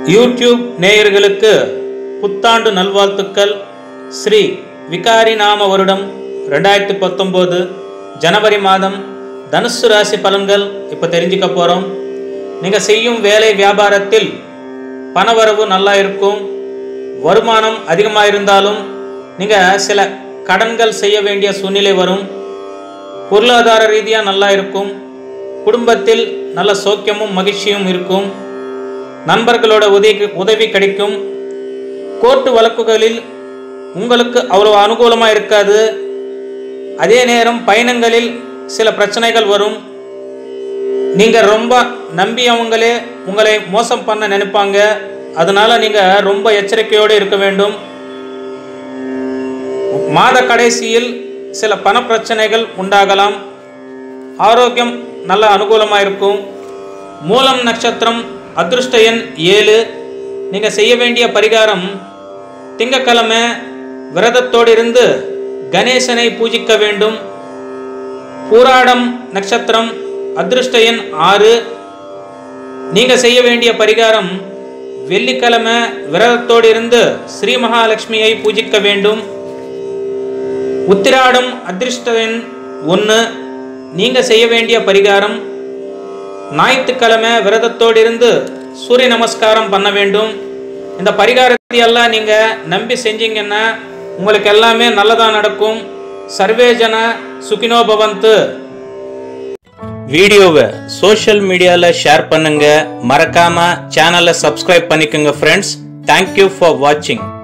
YouTube நேயர்களுக்கு புத்தாண்டு நல்வாழ்த்துக்கள் ஸ்ரீ விகாரி நாம வருடம் ரெண்டாயிரத்தி பத்தொம்போது ஜனவரி மாதம் தனுசு ராசி பலன்கள் இப்போ தெரிஞ்சுக்க போகிறோம் நீங்கள் செய்யும் வேலை வியாபாரத்தில் பணவரவு நல்லா இருக்கும் வருமானம் அதிகமாக இருந்தாலும் நீங்கள் சில கடன்கள் செய்ய வேண்டிய சூழ்நிலை வரும் பொருளாதார ரீதியாக நல்லா இருக்கும் குடும்பத்தில் நல்ல சோக்கியமும் மகிழ்ச்சியும் இருக்கும் நண்பர்களோட உதவி உதவி கிடைக்கும் கோர்ட்டு வழக்குகளில் உங்களுக்கு அவ்வளோ அனுகூலமாக இருக்காது அதே நேரம் பயணங்களில் சில பிரச்சனைகள் வரும் நீங்கள் ரொம்ப நம்பியவங்களே உங்களை மோசம் பண்ண நினைப்பாங்க அதனால நீங்கள் ரொம்ப எச்சரிக்கையோடு இருக்க வேண்டும் மாத கடைசியில் சில பண பிரச்சனைகள் உண்டாகலாம் ஆரோக்கியம் நல்ல அனுகூலமாக இருக்கும் மூலம் நட்சத்திரம் அதிருஷ்ட எண் ஏழு நீங்கள் செய்ய வேண்டிய பரிகாரம் திங்கக்கிழமை விரதத்தோடு இருந்து கணேசனை பூஜிக்க வேண்டும் பூராடம் நட்சத்திரம் அதிருஷ்ட எண் ஆறு நீங்கள் செய்ய வேண்டிய பரிகாரம் வெள்ளிக்கிழமை விரதத்தோடு இருந்து ஸ்ரீ மகாலட்சுமியை பூஜிக்க வேண்டும் உத்திராடம் அதிர்ஷ்ட எண் ஒன்று நீங்கள் செய்ய வேண்டிய பரிகாரம் ஞாயிற்றுக்கிழமை விரதத்தோடு இருந்து சூரிய நமஸ்காரம் பண்ண வேண்டும் இந்த பரிகாரத்தை எல்லாம் நீங்கள் நம்பி செஞ்சீங்கன்னா உங்களுக்கு எல்லாமே நல்லதாக நடக்கும் சர்வேஜன சுகினோ பவந்து வீடியோவை சோஷியல் மீடியாவில் ஷேர் பண்ணுங்க மறக்காம சேனலை சப்ஸ்கிரைப் பண்ணிக்கோங்க ஃப்ரெண்ட்ஸ் தேங்க்யூ ஃபார் வாட்சிங்